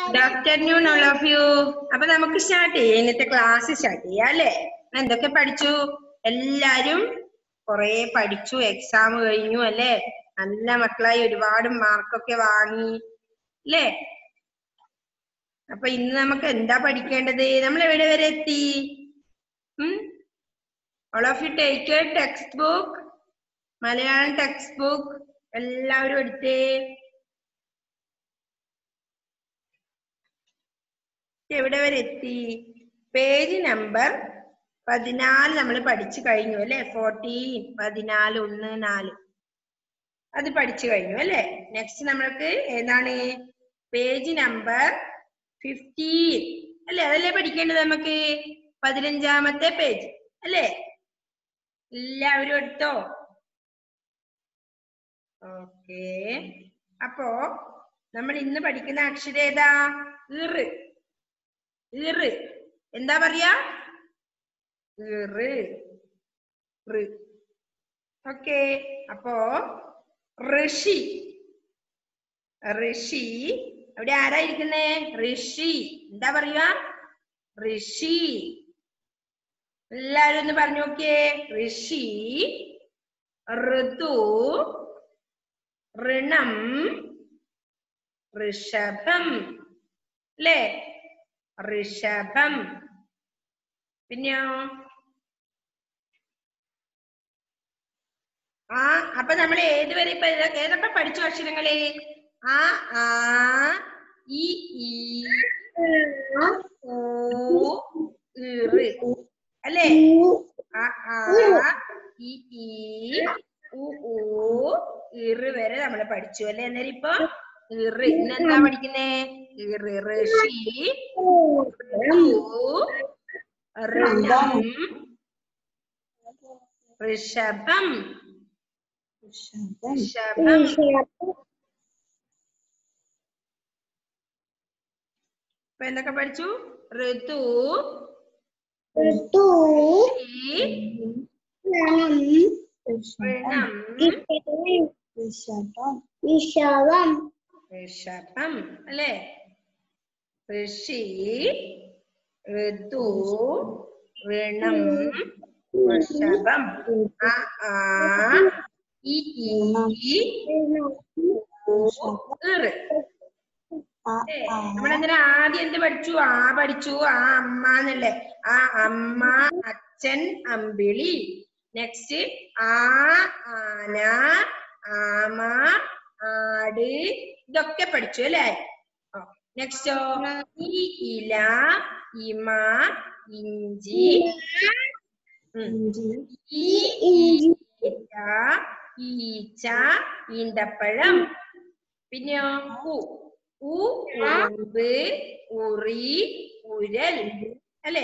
Good afternoon all of you അപ്പൊ നമുക്ക് start ചെയ്യാം ഇന്നത്തെ ക്ലാസ് സ്റ്റാർട്ട് ചെയ്യാം അല്ലേ എന്തൊക്കെ പഠിച്ചു എല്ലാരും കൊറേ പഠിച്ചു എക്സാം കഴിഞ്ഞു അല്ലേ നല്ല മക്കളായി ഒരുപാട് മാർക്കൊക്കെ വാങ്ങി അല്ലേ അപ്പൊ ഇന്ന് നമുക്ക് എന്താ പഠിക്കേണ്ടത് നമ്മൾ എവിടെ വരെ എത്തി all of you take your text book Malayalam text book എല്ലാവരും എടുത്തേ എവിടെ വരെ എത്തി പേജ് നമ്പർ പതിനാല് നമ്മൾ പഠിച്ചു കഴിഞ്ഞു അല്ലെ ഫോർട്ടീൻ പതിനാല് ഒന്ന് നാല് അത് പഠിച്ചു കഴിഞ്ഞു അല്ലെ നെക്സ്റ്റ് നമ്മൾക്ക് ഏതാണ് പേജ് നമ്പർ ഫിഫ്റ്റീൻ അല്ലെ അതല്ലേ പഠിക്കേണ്ടത് നമുക്ക് പതിനഞ്ചാമത്തെ പേജ് അല്ലേ എല്ലാവരും എടുത്തോ ഓക്കെ അപ്പോ നമ്മൾ ഇന്ന് പഠിക്കുന്ന അക്ഷരം ഏതാ ഇറ് ഇറ് എന്താ പറയാ ഇറ് റ് ഓക്കെ അപ്പോ ഋഷി ഋഷി അവിടെ ആരായിരിക്കുന്നേ ഋഷി എന്താ പറയാ ഋഷി എല്ലാരും ഒന്ന് പറഞ്ഞു നോക്കിയേ ഋഷി ഋതു ഋണം ഋഷഭം അല്ലേ ഋഷഭം പിന്നെയോ ആ അപ്പൊ നമ്മൾ ഏതുവരെ ഇപ്പൊ ഏത- ഏതൊക്കെ പഠിച്ചു അക്ഷരങ്ങള് ആ ആ ഇ ഈ ഊ ഇറ് അല്ലേ ആ ആ ഇ ഈ ഉ ഊ ഇറ് വരെ നമ്മൾ പഠിച്ചു അല്ലേ അന്നേരം ഇപ്പൊ ഇറ് ഇന്ന് എന്താ പഠിക്കുന്നേ ഇറ് ഋഷി ഋതു, ഋണം ഋഷഭം ഋഷഭം ഇപ്പൊ എന്തൊക്കെ പഠിച്ചു ഋതു ഋഷി, ഋണം വിഷവം ഋഷഭം അല്ലേ ഋഷി ഋതു ഋണം ഋഷഭം ആ ആ ഇ ഈ ഊ, ഇറ് ഏ, നമ്മളെന്തിനാ ആദ്യം എന്ത് പഠിച്ചു ആ പഠിച്ചു ആ അമ്മ എന്നല്ലേ ആ അമ്മ അച്ഛൻ അമ്പിളി നെക്സ്റ്റ് ആ ആന ആമ ആട് ഇതൊക്കെ പഠിച്ചു അല്ലേ നെക്സ്റ്റോ ഈ ഇല ഇമ ഇഞ്ചി ഉം. ഈ ഈച്ച ഈച്ച ഈന്തപ്പഴം പിന്നെയോ ഉ ഉ ഉറുമ്പ് ഉറി ഉരൽ അല്ലെ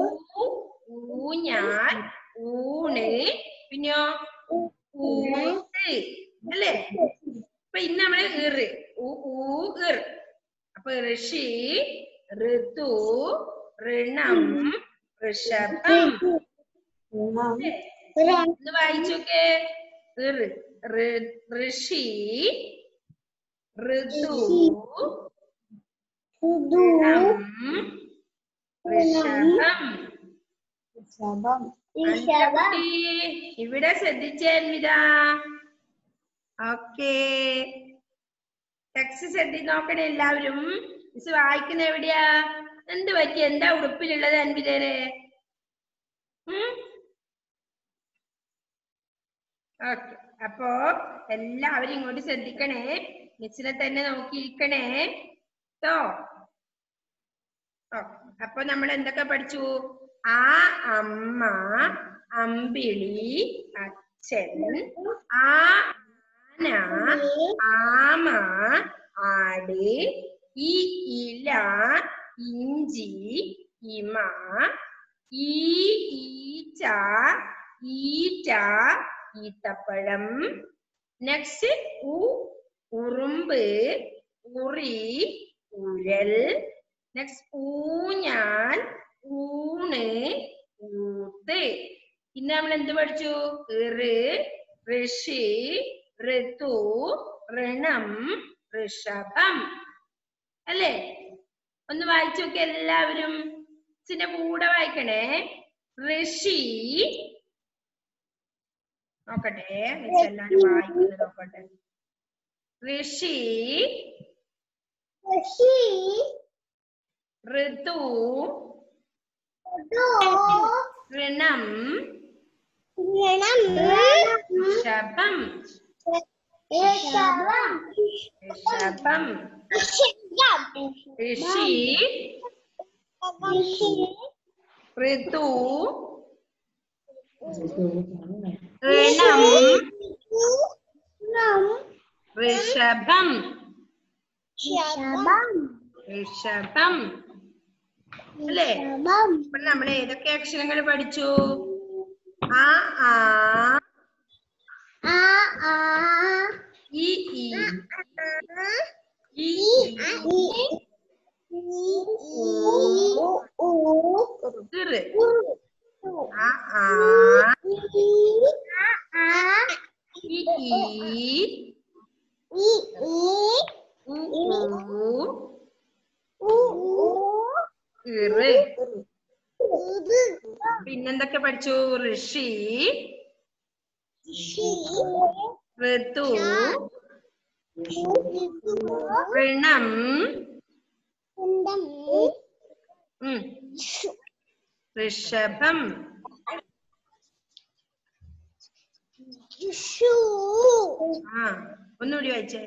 ഊഞ്ഞാൽ ഊണ് പിന്നെയോ ഊത്ത് അല്ലേ അപ്പൊ ഇന്ന് നമ്മള് ഇറ് ഊ ഊ ഇർ അപ്പൊ ഋഷി ഋതു ഋണം ഋഷഭം അല്ലേ? ഒന്ന് വായിച്ചോക്കെ ഇറ് ഋ- ഋഷി ഋതു ഋണം ഋഷഭം അഞ്ജലി, ഇവിടെ ശ്രദ്ധിച്ചേ അൻവിത ഓക്കേ ടെക്സ്റ്റ് ശ്രദ്ധി നോക്കണേ എല്ലാവരും മിസ് വായിക്കുന്ന എവിടെയാ എന്ത് പറ്റി എന്താ ഉടുപ്പിലുള്ളത് അൻവിതരെ ഓക്കെ അപ്പോ എല്ലാവരും ഇങ്ങോട്ട് ശ്രദ്ധിക്കണേ മിസ്സിനെ തന്നെ നോക്കിയിരിക്കണേ കേട്ടോ ഓക്കെ അപ്പൊ നമ്മൾ എന്തൊക്കെ പഠിച്ചു ആ അമ്മ അമ്പിളി അച്ഛൻ ആ ആന ആമ ആട് ഈ ഇല ഇഞ്ചി ഇമ ഈ ഈച്ച ഈറ്റ ഈത്തപ്പഴം നെക്സ്റ്റ് ഉ ഉറുമ്പ് ഉറി ഉരൽ നെക്സ്റ്റ് ഊഞ്ഞാൽ ഊണ് ഊത്ത് ഇന്ന് നമ്മൾ എന്ത് പഠിച്ചു ഇറ് ഋഷി ഋതു ഋണം ഋഷഭം അല്ലേ ഒന്ന് വായിച്ചു നോക്കി എല്ലാവരും ഇതിന്റെ കൂടെ വായിക്കണേ ഋഷി നോക്കട്ടെ മിസ് എല്ലാരും വായിക്കുന്നത് നോക്കട്ടെ ഋഷി ഋതു ഋണം ശബം ഋഷഭം ഋഷി ഋതു ഋണം ഋഷഭം ഋഷഭം അല്ലേ അപ്പോൾ നമ്മൾ ഏതൊക്കെ അക്ഷരങ്ങൾ പഠിച്ചു ആ ആ ഇ ഈ ഇ ഇറ് ആ ആ ഇ ഈ ഉ ഊ ഇറ് പിന്നെന്തൊക്കെ പഠിച്ചു ഋഷി ഋതു ഋണം ഉം, ഋഷഭം ആ ഒന്നുകൂടി വായിച്ചേ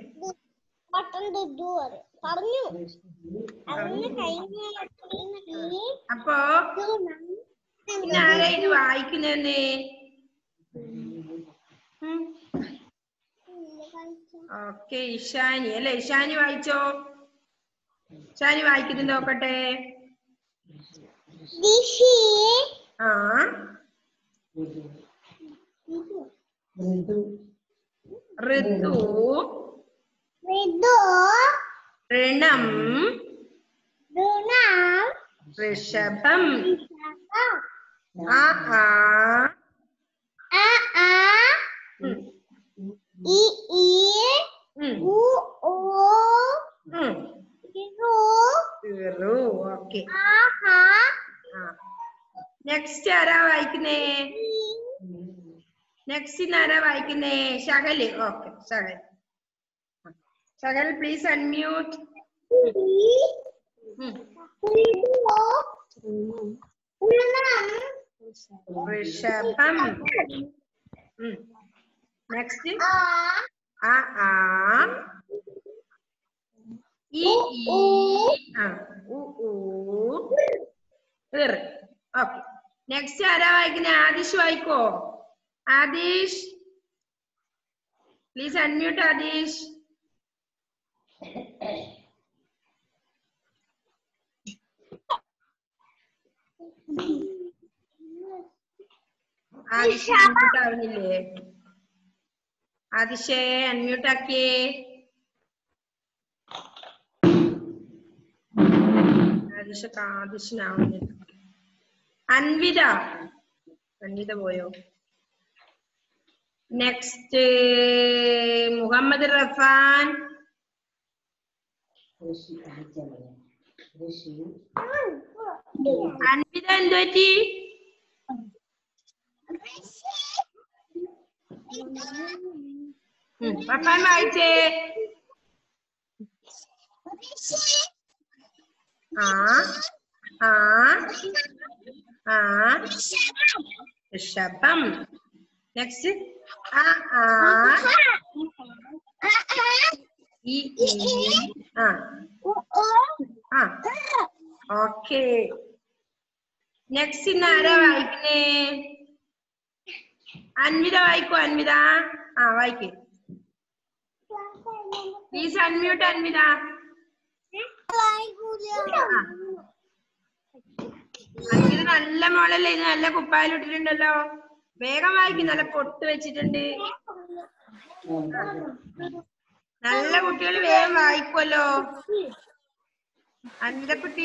പറഞ്ഞു അന്ന് കഴിഞ്ഞ അപ്പോ പിന്നെ ആരാ ഇത് വായിക്കുന്നേ ഓക്കെ ഇഷാനി അല്ലെ ഇഷാനി വായിച്ചോ ഇഷാനി വായിക്കുന്നുണ്ട് നോക്കട്ടെ ദിശി ആ ഋതു ഋതു ഋണം ഋണം ഋഷഭം ആ ആ ആ ആ ഉം, ഇ ഈ ഉം, ഉ ഓ ഉം. ഇറു ഇറു ഓക്കെ ആഹാ നെക്സ്റ്റ് ആരാ വായിക്കുന്നേ നെക്സ്റ്റ് ഇന്ന് ആരാ വായിക്കുന്നേ Shakal okay Shakal Shakal please unmute Rishabham next ആ ആ ഇ ഈ ആ ഉ ഊ ഇർ ഓക്കെ നെക്സ്റ്റ് ആരാ വായിക്കുന്നേ ആദിഷ് വായിക്കോ Adish please unmute Adish Adish unmute ആവുന്നില്ലേ ആദിഷേ അൺമ്യൂട്ട് ആക്കിയേ ആദിഷ ആദിഷിനാവുന്നില്ല അൻവിത അൻവിത പോയോ നെക്സ്റ്റ് മുഹമ്മദ് റഫാൻ അൻവിത എന്ത് പറ്റി ഉം, റഫാൻ വായിച്ചേ ആ ആ ആ ഋഷഭം നെക്സ്റ്റ് ആ ആ ഇ ഈ ആ ആ ഓക്കെ നെക്സ്റ്റ് ഇന്ന് ആരാ വായിക്കുന്നേ അൻവിത വായിക്കോ അൻവിത ആ വായിക്കേ പ്ലീസ് അൺമ്യൂട്ട് അൻവിത ആ. അൻവിത നല്ല മോളല്ലേ ഇത് നല്ല കുപ്പായിലിട്ടിട്ടുണ്ടല്ലോ വേഗം വായിക്കും നല്ല പൊട്ട് വെച്ചിട്ടുണ്ട് നല്ല കുട്ടികൾ വേഗം വായിക്കുമല്ലോ അൻവിതക്കുട്ടി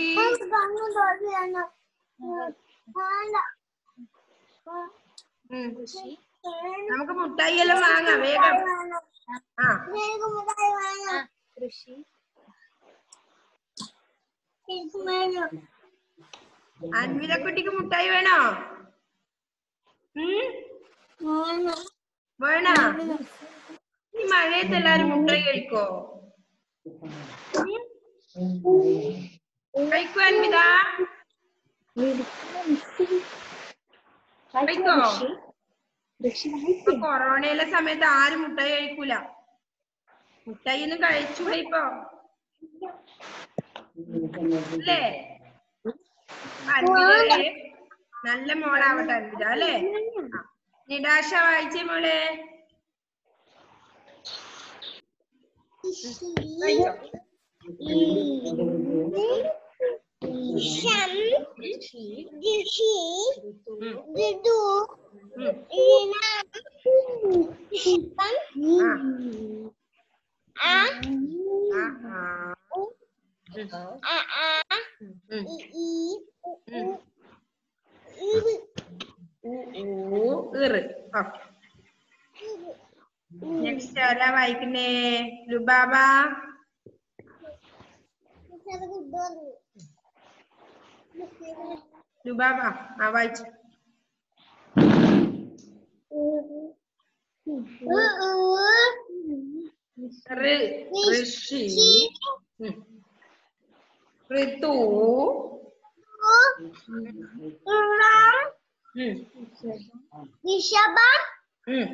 ഉം. നമുക്ക് മുട്ടായി എല്ലാം വാങ്ങാം വേഗം ആ വേഗം കൃഷി അൻവിത കുട്ടിക്ക് മുട്ടായി വേണോ ഉം വേണോ ഈ മഴയത്ത് എല്ലാരും മുട്ടായി കഴിക്കോ കഴിക്കോ അൻവിത കഴിക്കോ ഇപ്പൊ കൊറോണയിലെ സമയത്ത് ആരും മുട്ടായി കഴിക്കൂല മുട്ടായി ഒന്നും കഴിച്ചൂടെ ഇപ്പൊ അല്ലേ അൻവിതയെ നല്ല മോളാവട്ടെ അൻവിത അല്ലേ ആ. നിടാശ വായിച്ചേ മോളെ വായിച്ചോ ഉം. ഉം. ആ ആ ഉം. ഉം. ഉം. ഊ ഇറ് ഓക്കെ നെക്സ്റ്റ് ആരാ വായിക്കുന്നേ ലുബാബ ലുബാബ ആ വായിച്ചു ഋ ഋഷി ഉം. ഋതു ഉം. ഋഷഭ ഉം.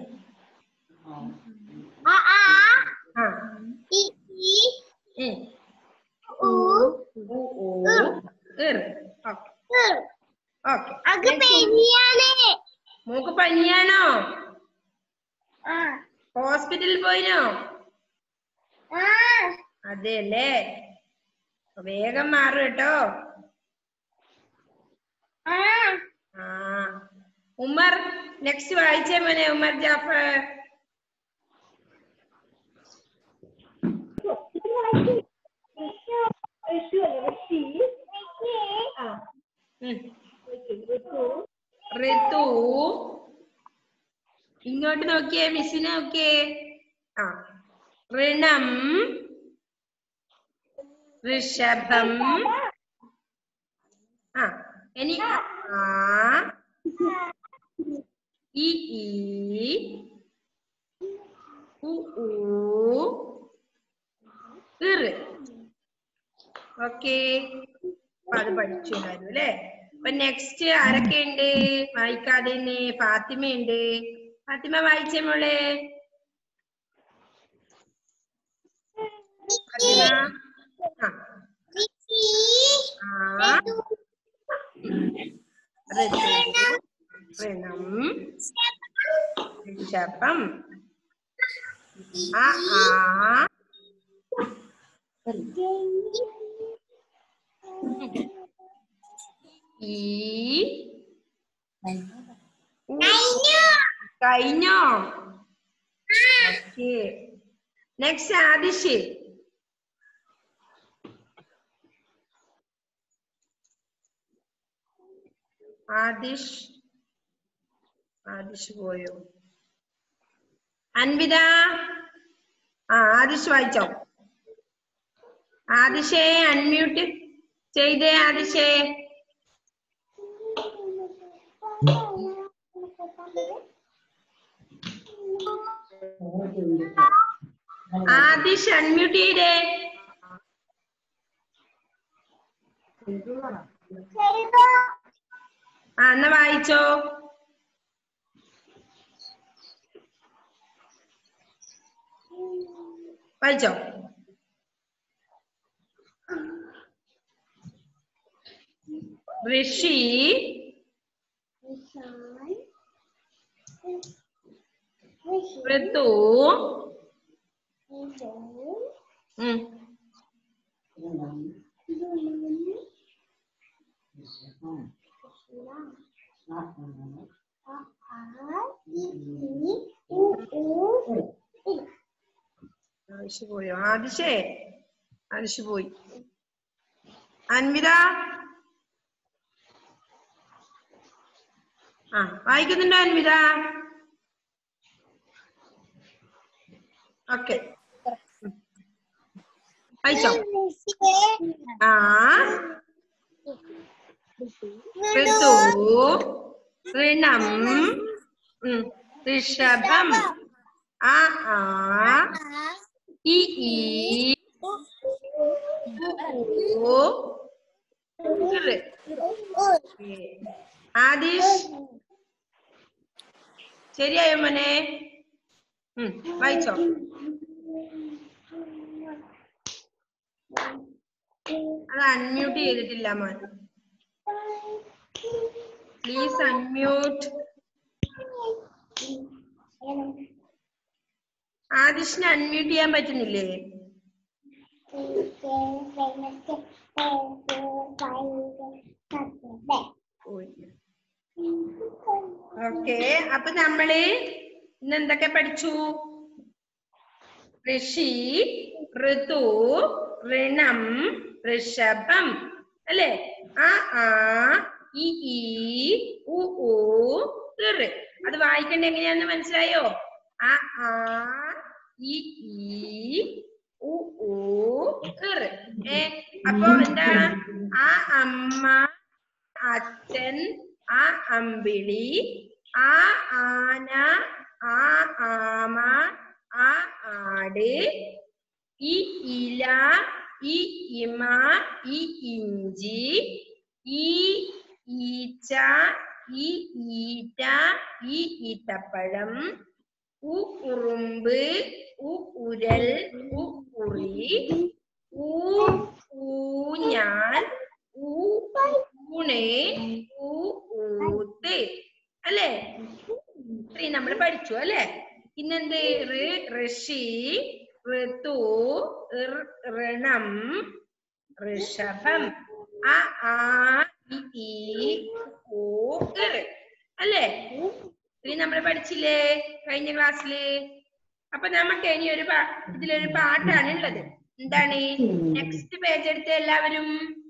ആ ആ ആ ഇ ഈ ഉം. ഉ ഊ ഊ ഇറ് ഓക്കെ ഓക്കെ അത് പെരിയാണ് മോക്ക് പനിയാണോ ആ ഹോസ്പിറ്റലിൽ പോയിനോ ആ അതെ അല്ലേ വേഗം മാറും കേട്ടോ ആ ആ ഉമർ നെക്സ്റ്റ് വായിച്ചേ മോനെ ഉമർ ജാഫർ ഉം. ഋതു ഇങ്ങോട്ട് നോക്കിയേ മിസ്സിനെ നോക്കിയേ ആ ഋണം ഋഷഭം ആ ഇനി ആ ഇ ഈ ഉ ഊ ഇറ് ഓക്കെ അപ്പൊ അത് പഠിച്ചുണ്ടായിരുന്നു അല്ലേ അപ്പൊ നെക്സ്റ്റ് ആരൊക്കെ ഉണ്ട് വായിക്കാതെ തന്നെ ഫാത്തിമ ഉണ്ട് ഫാത്തിമ വായിച്ചേ മോളെ ഫാത്തിമ ആ ആ ഋതു ഋണം ഋഷഭം ആ ആ ഈ ഉ. കഴിഞ്ഞോ ഓക്കെ നെക്സ്റ്റ് ആദിഷ് ആദിഷ് ആദിഷ് പോയോ അൻവിത ആ ആദിഷ് വായിച്ചോ ആദിഷേ അൺമ്യൂട്ട് ചെയ്തേ ആദിഷേ ആദിഷ് അൺമ്യൂട്ട് ചെയ്തേ ആ എന്നാ വായിച്ചോ വായിച്ചോ ഋഷി ഋതു ഉം ആദിഷ് പോയോ ആദിഷേ ആദിഷ് പോയി അൻവിത ആ വായിക്കുന്നുണ്ടോ അൻവിത ഓക്കെ വായിച്ചോ ആ ഋതു ഋണം ഉം, ഋഷഭം ആ ആ ഇ ഈ ഉ ഊ ഋ. ആദിഷ് ശരിയായോ മോനെ ഉം, വായിച്ചോ അത് അൺമ്യൂട്ട് ചെയ്തിട്ടില്ല മോൻ പ്ലീസ് അൺമ്യൂട്ട് ആദിഷിന് അൺമ്യൂട്ട് ചെയ്യാൻ പറ്റുന്നില്ലേ ഓക്കെ അപ്പൊ നമ്മള് ഇന്ന് എന്തൊക്കെ പഠിച്ചു ഋഷി ഋതു ഋണം ഋഷഭം അല്ലേ ആ ആ ഇ ഈ ഉ ഊ ഋ അത് വായിക്കണ്ട എങ്ങനെയാന്ന് മനസ്സിലായോ ആ ആ ഇ ഈ ഉ ഊ ഋ ഏ അപ്പൊ എന്താ ആ അമ്മ അച്ഛൻ ആ അമ്പിളി ആ ആന ആ ആമ ആ ആട് ഈ ഇല ഈ ഇമ ഈ ഇഞ്ചി ഈ ഈച്ച ഈ ഈറ്റ ഈ ഈത്തപ്പഴം ഉ ഉറുമ്പ് ഉ ഉരൽ ഉ ഉറി ഊ ഊഞ്ഞാൽ ഊ ഊണ് ഊ ഊത്ത് അല്ലേ ഇത്രയും നമ്മൾ പഠിച്ചു അല്ലേ പിന്നെന്ത് ഋ ഋഷി ഋതു ഋ- ഋണം ഋഷഭം അ ആ ഇ ഈ ഉ ഋ അല്ലേ ഇത്രയും നമ്മൾ പഠിച്ചില്ലേ കഴിഞ്ഞ ക്ലാസ്സില് അപ്പൊ നമുക്ക് ഇനി ഒരു പാ ഇതിലൊരു പാട്ടാണ് ഉള്ളത് എന്താണ് നെക്സ്റ്റ് പേജ് എടുത്ത എല്ലാവരും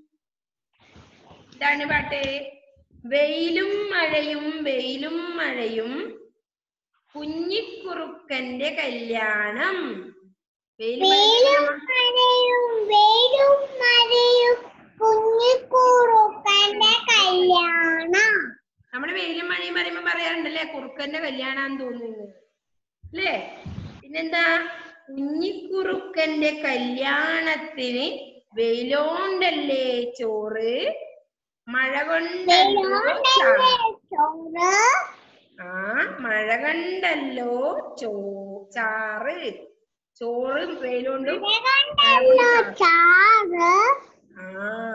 ഇതാണ് പാട്ട് വെയിലും മഴയും വെയിലും മഴയും കുഞ്ഞിക്കുറുക്കന്റെ കല്യാണം വെയിലും മഴയും മഴയും വെയിലും മഴയും കുഞ്ഞിക്കുറുക്കന്റെ കല്യാണം നമ്മള് വെയിലും മഴയും പറയുമ്പോ പറയാറുണ്ടല്ലേ കുറുക്കന്റെ കല്യാണാന്ന് തോന്നുന്നു അല്ലേ പിന്നെന്താ കുഞ്ഞിക്കുറുക്കന്റെ കല്യാണത്തിന് വെയിലോണ്ടല്ലേ ചോറ് മഴ കൊണ്ടല്ലോ ചാറ്. ചോറ് ആ മഴ കണ്ടല്ലോ ചോ ചാറ് ചോറ് വെയിലോണ്ടും കണ്ടല്ലോ ചാറ് ആ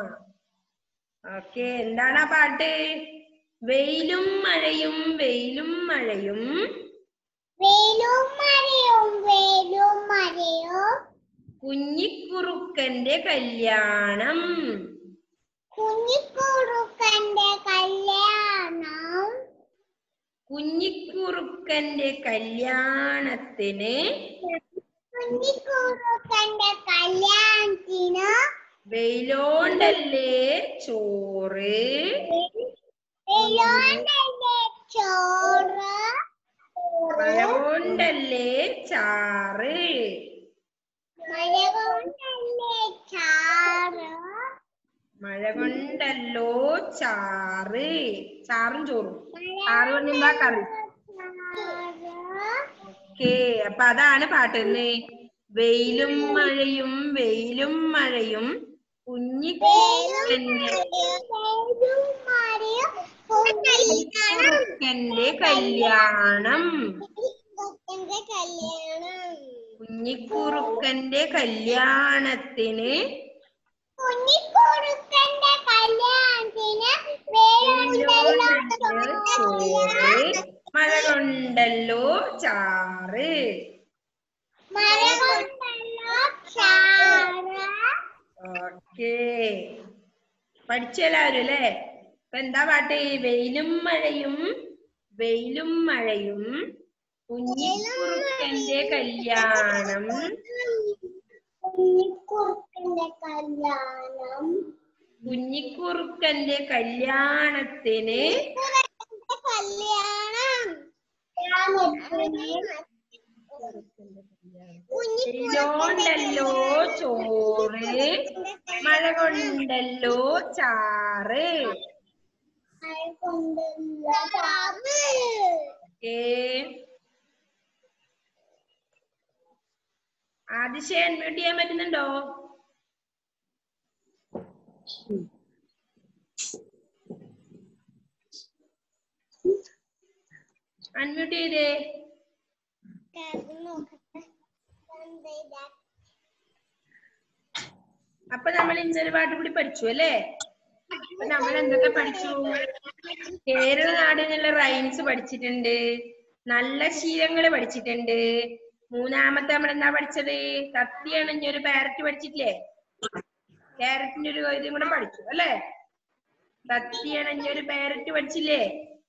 ഓക്കെ എന്താണ് ആ പാട്ട് വെയിലും മഴയും വെയിലും മഴയും വെയിലും മഴയും വെയിലും മഴയും കുഞ്ഞിക്കുറുക്കന്റെ കല്യാണം കുഞ്ഞിക്കുറുക്കന്റെ കല്യാണം കുഞ്ഞിക്കുറുക്കന്റെ കല്യാണത്തിന് കുഞ്ഞിക്കുറുക്കന്റെ കല്യാണത്തിന് വെയിലോണ്ടല്ലേ ചോറ് വെയിലോണ്ടല്ലേ ചോറ് മഴ കൊണ്ടല്ലേ ചാറ് മഴ കൊണ്ടല്ലേ ചാറ് മഴ കൊണ്ടല്ലോ ചാറ് ചാറും ചോറും ചാറ് പറയുമ്പോ കറി ഓക്കേ അപ്പൊ അതാണ് പാട്ടെന്ന് വെയിലും മഴയും വെയിലും മഴയും കുഞ്ഞിക്കുറുക്കന്റെ കുഞ്ഞിക്കുറുക്കന്റെ കല്യാണം കല്യാണം കുഞ്ഞിക്കുറുക്കന്റെ കല്യാണത്തിന് കുഞ്ഞിക്കുറുക്കന്റെ കല്യാണത്തിന് വെയിലോണ്ടല്ലോ ചോറ് മഴ കൊണ്ടല്ലോ ചാറ് മഴ കൊണ്ടല്ലോ ചാറ് ഓക്കേ പഠിച്ചെല്ലാവരും അല്ലേ ഇപ്പൊ എന്താ പാട്ട് വെയിലും മഴയും വെയിലും മഴയും കുഞ്ഞിക്കുറുക്കന്റെ കല്യാണം കുഞ്ഞിക്കുറുക്കന്റെ കല്യാണം കുഞ്ഞിക്കുറുക്കന്റെ കല്യാണത്തിന് കല്യാണം വെയിലോണ്ടല്ലോ ചോറ് മഴ കൊണ്ടല്ലോ ചാറ് ഏ ആദിശ അൺമ്യൂട്ട് ചെയ്യാൻ പറ്റുന്നുണ്ടോ അൺമ്യൂട്ട് ചെയ്തേ അപ്പൊ നമ്മൾ ഇന്നൊരു പാട്ട് കൂടി പഠിച്ചു അല്ലേ അപ്പൊ നമ്മൾ എന്തൊക്കെ പഠിച്ചു കേരള നാട് എന്നുള്ള റൈംസ് പഠിച്ചിട്ടുണ്ട് നല്ല ശീലങ്ങൾ പഠിച്ചിട്ടുണ്ട് മൂന്നാമത്തെ നമ്മൾ എന്താ പഠിച്ചത് കത്തിയണഞ്ഞ ഒരു പാരറ്റ് പഠിച്ചിട്ടില്ലേ ക്യാരറ്റിന്റെ ഒരു ഇതും കൂടെ പഠിച്ചു അല്ലേ കത്തിയണഞ്ഞ ഒരു പാരറ്റ് പഠിച്ചില്ലേ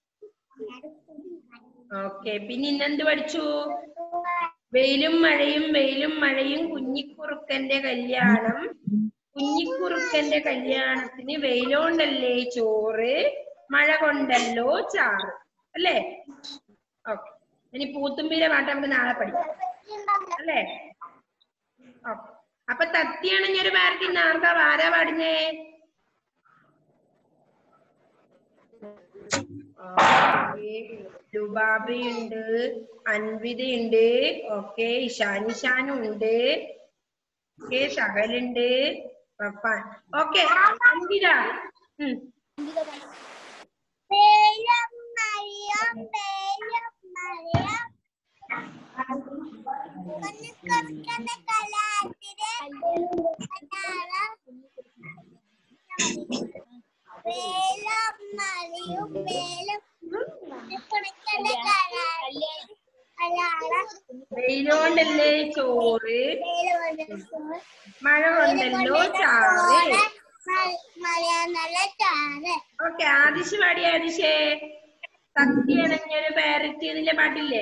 ഓക്കെ പിന്നെ ഇന്നെന്ത് പഠിച്ചു വെയിലും മഴയും വെയിലും മഴയും കുഞ്ഞിക്കുറുക്കന്റെ കല്യാണം കുഞ്ഞിക്കുറുക്കന്റെ കല്യാണത്തിന് വെയിലോണ്ടല്ലേ ചോറ് മഴ കൊണ്ടല്ലോ ചാറ് അല്ലേ ഓക്കെ ഇനി പൂത്തുമ്പിയുടെ പാട്ട് നമുക്ക് നാളെ പഠിക്കാം അല്ലേ ഓക്കെ അപ്പൊ തത്തിയാണെങ്കിൽ പാരറ്റി നാർത്ത ആരാ പാടുന്നേ ലുബാബയുണ്ട് അൻവിതയുണ്ട് ഓക്കെ ഇഷാനിഷാനും ഉണ്ട് ഓക്കെ ഷകലുണ്ട് പപ്പാൻ ഓക്കെ അൻവിത ഉം വേലം മറിയം വേലം മറിയം കണ്ണുക്കറിക്കുന്ന കലാത്തിരെ അനാറ വേലം മറിയും വേലം കണക്കണ്ട കലാത്തിരെ അലാറ വെയിലോണ്ടല്ലേ ചോറ് മഴ കൊണ്ടല്ലോ ചാറ് മറിയാൻ നല്ല ചാറ് ഓക്കെ ആദിശ് പാടി ആദിശേ സത്യണഞ്ഞൊരു പാരറ്റ് ഇതിന്റെ പാട്ടില്ലേ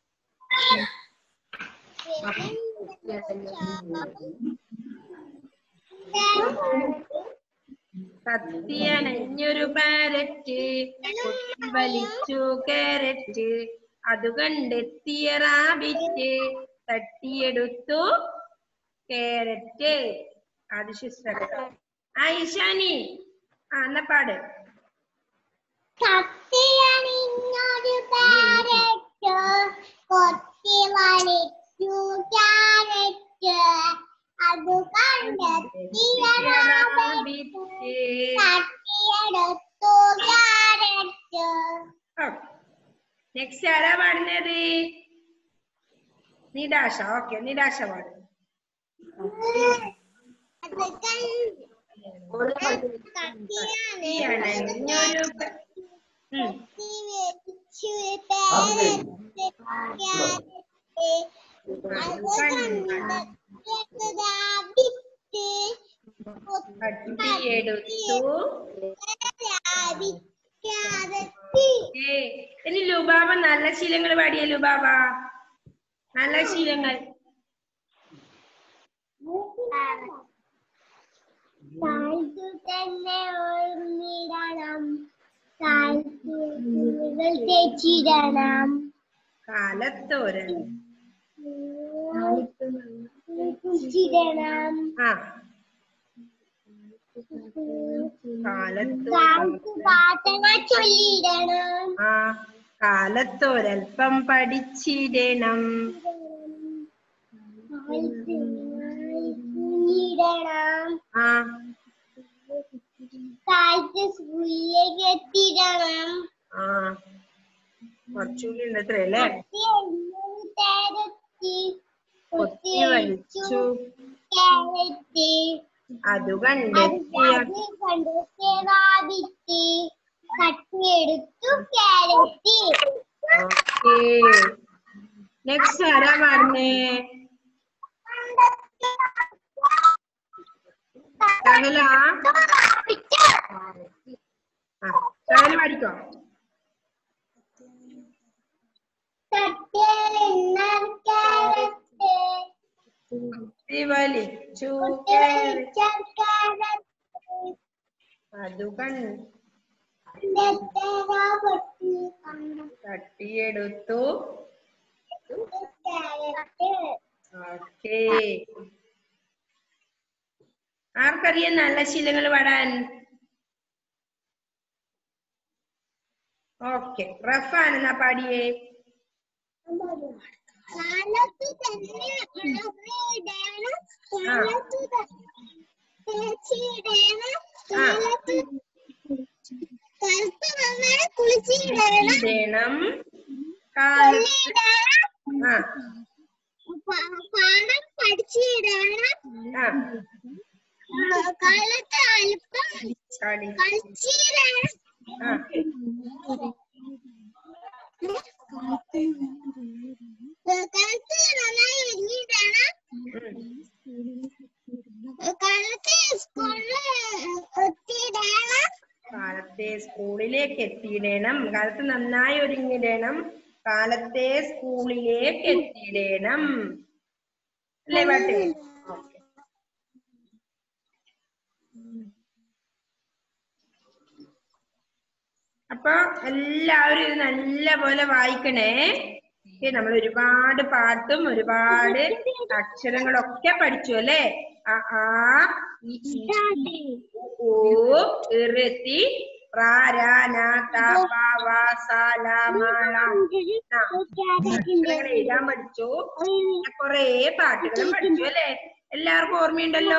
സത്യണഞ്ഞൊരു പാരറ്റ് കൊത്തി വലിച്ചു കാരറ്റ് അത് കണ്ടെത്തിയ റാബിറ്റ് തട്ടിയെടുത്തു കാരറ്റ് ആദിശ് ഐഷാനി ആ എന്നാ പാട് കത്തിയണിഞ്ഞൊരു പാരറ്റ് കൊത്തി വലിച്ചു ക്യാരറ്റ് അത് കണ്ടെത്തിയ റാബിറ്റ് തട്ടിയെടുത്തു ക്യാരറ്റ് നെക്സ്റ്റ് ആരാ പാടുന്നത് നിദാശ ഓക്കെ നിദാശ പാടും അത് കത്തിയാണ് ഇണഞ്ഞൊരു പ- ഉം. തട്ടിയെടുത്തു ഏ ഇനി ലുബാബ നല്ല ശീലങ്ങൾ പാടിയ ലുബാബ നല്ല ശീലങ്ങൾ തന്നെ ഓർമ്മിടണം തെച്ചിടണം കാലത്തോരൻ തെച്ചിടണം ആ കാലത്തോ കാലത്ത് പാട്ടങ്ങൾ ചൊല്ലിടണം ആ കാലത്തൊരൽപ്പം പഠിച്ചിടണം ഇടണം ആ കാലത്ത് സ്കൂളിലേക്ക് എത്തിയിടണം ആ കുറച്ചുകൂടി ഉണ്ട് അത്ര അല്ലേ തേരത്തി കൊത്തി വലിച്ചു ക്യാരറ്റ് അത് അത് കണ്ടെത്തിയ കണ്ടെത്തി റാബിറ്റ് കട്ടിയെടുത്തു ക്യാരറ്റ് ഓക്കേ നെക്സ്റ്റ് ആരാ പാടുന്നേ സഹല ആ സഹല പാടിക്കോ തട്ടിയെന്ന ക്യാരറ്റ് കൊത്തി വലിച്ചു കുട്ടിവെച്ച ക്യാരറ്റ് അത് കണ്ട് കണ്ടെത്തി തട്ടിയെടുത്തു ക്യാരറ്റ് ഓക്കേ ആർക്കറിയാം നല്ല ശീലങ്ങൾ പാടാൻ ഓക്കെ റഫാൻ എന്നാ പാടിയേ കാലത്തു തന്നെ ഉണർന്നിടണം കാലത്തു തേച്ചിടണം കാലത്ത് കറുത്ത് നന്നായി കുളിച്ചിടണം ഇടണം കാലത്ത് കൊള്ളിടണം ആ പ- പാഠം പഠിച്ചിടണം ആ കാലത്ത് അല്പം കളി കളിച്ചിടണം ആ കാലത്ത് നന്നായി ഒരുങ്ങിയിടണം ഉം. കാലത്ത് സ്കൂളിൽ എത്തിയിടണം കാലത്തെ സ്കൂളിലേക്ക് എത്തിയിടണം കാലത്ത് നന്നായി ഒരുങ്ങിടണം കാലത്തെ സ്കൂളിലേക്ക് എത്തിയിടണം അല്ലേ പാട്ട് ഓക്കെ അപ്പൊ എല്ലാവരും ഇത് നല്ല പോലെ വായിക്കണേ ഓക്കെ നമ്മൾ ഒരുപാട് പാട്ടും ഒരുപാട് അക്ഷരങ്ങളൊക്കെ പഠിച്ചു അല്ലേ ആ ആ ഇ, ഈ, ഓ ഇറുത്തി റാ രാ നാ താ പാ വാ സാ ലാ മാ ള ആ. അക്ഷരങ്ങൾ എഴുതാൻ പഠിച്ചു പിന്നെ കൊറേ പാട്ടുകളും പഠിച്ചു അല്ലേ എല്ലാവർക്കും ഓർമ്മയുണ്ടല്ലോ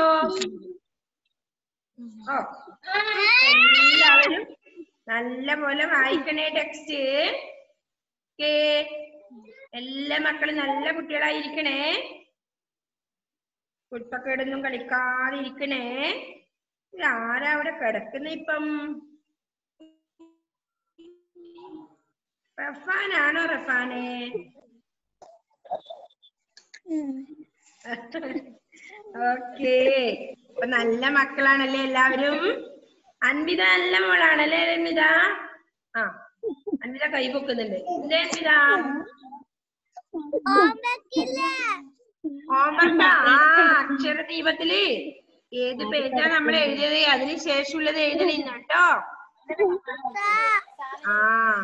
ഓ എല്ലാവരും നല്ല പോലെ വായിക്കണേ ടെക്സ്റ്റ് ഓക്കേ എല്ലാ മക്കളും നല്ല കുട്ടികളായിരിക്കണേ കുട്ടക്കേടൊന്നും കളിക്കാതെ ഇരിക്കണേ ആരാ അവിടെ കിടക്കുന്ന ഇപ്പം റഫാനാണോ റഫാനെ ഓക്കേ അപ്പൊ നല്ല മക്കളാണല്ലേ എല്ലാവരും അൻവിത നല്ല മോളാണല്ലേ അൻവിത ആ അൻവിത കൈ പൊക്കുന്നുണ്ട് എന്തേ അൻവിത ഹോംവർക്ക് ആ അക്ഷര ദീപത്തില് ഏത് പേജാ നമ്മൾ എഴുതിയത് അതിന് ശേഷമുള്ളത് എഴുതണം കേട്ടോ ആ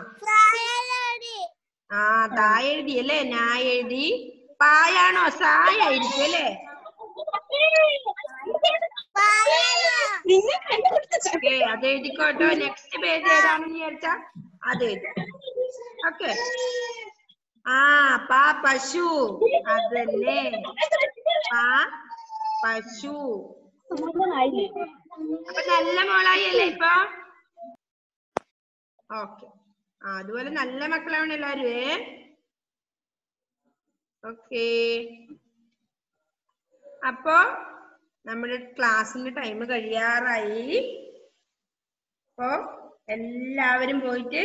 ആ താ എഴുതി അല്ലേ ഞാ എഴുതി പായാണോ സായ ആയിരിക്കും അല്ലേ ഓക്കേ അത് എഴുതിക്കോട്ടോ നെക്സ്റ്റ് പേജ് ഏതാണെന്ന് വിചാരിച്ചാ അത് എഴുതി ഓക്കെ ആ പാ പശു അതല്ലേ പാ പശു അപ്പൊ നല്ല മോളായി അല്ലേ ഇപ്പൊ ഓക്കെ ആ അതുപോലെ നല്ല മക്കളാണ് എല്ലാരും ഓക്കേ അപ്പോ നമ്മുടെ ക്ലാസ്സിന്റെ ടൈം കഴിയാറായി അപ്പോ എല്ലാവരും പോയിട്ട്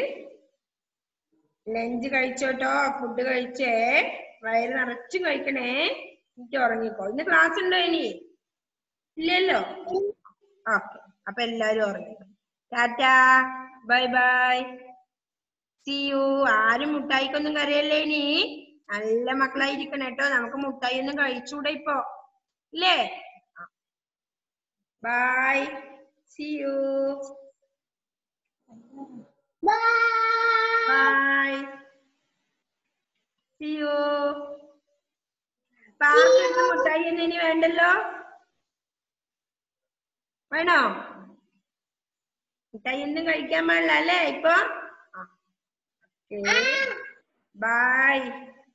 ലഞ്ച് കഴിച്ചോട്ടോ ഫുഡ് കഴിച്ചേ വയറ് നിറച്ചും കഴിക്കണേ എനിക്ക് ഉറങ്ങിക്കോ ഇന്ന് ക്ലാസ് ഉണ്ടോ ഇനി ഇല്ലല്ലോ ഓക്കെ അപ്പൊ എല്ലാരും ഉറങ്ങി tata bye bye see you ആരും മുട്ടായിക്കൊന്നും കരയല്ലേ ഇനി നല്ല മക്കളായിരിക്കണം കേട്ടോ നമുക്ക് മുട്ടായി ഒന്നും കഴിച്ചൂടെ ഇപ്പൊ ഇല്ലേ bye see you bye see you പാർക്കിൽ മുട്ടായി ഒന്നും ഇനി വേണ്ടല്ലോ വേണോ മുട്ടായി ഒന്നും കഴിക്കാൻ പാടില്ല അല്ലേ ഇപ്പൊ ബൈ